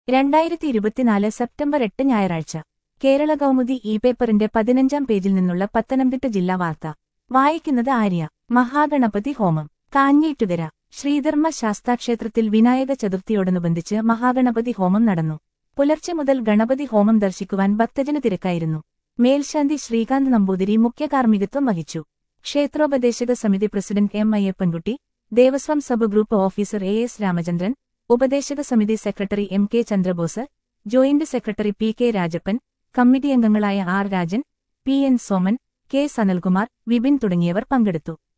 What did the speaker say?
രണ്ടായിരത്തി ഇരുപത്തിനാല് സെപ്റ്റംബർ എട്ട് ഞായറാഴ്ച കേരള കൗമുദി ഇ പേപ്പറിന്റെ പതിനഞ്ചാം പേജിൽ നിന്നുള്ള പത്തനംതിട്ട ജില്ലാ വാർത്ത വായിക്കുന്നത് ആര്യ മഹാഗണപതി ഹോമം കാഞ്ഞീട്ടുകര ശ്രീധർമ്മ ശാസ്താക്ഷേത്രത്തിൽ വിനായക ചതുർത്ഥിയോടനുബന്ധിച്ച് മഹാഗണപതി ഹോമം നടന്നു പുലർച്ചെ മുതൽ ഗണപതി ഹോമം ദർശിക്കുവാൻ ഭക്തജന തിരക്കായിരുന്നു മേൽശാന്തി ശ്രീകാന്ത് നമ്പൂതിരി മുഖ്യ കാർമ്മികത്വം വഹിച്ചു ക്ഷേത്രോപദേശക സമിതി president M Ayyappankutty Devaswom sub group officer A S Ramachandran ഉപദേശക സമിതി secretary M K Chandrabose joint secretary P K Rajappan committee അംഗങ്ങളായ R Rajan P N Soman K Sanalkumar Vipin തുടങ്ങിയവർ പങ്കെടുത്തു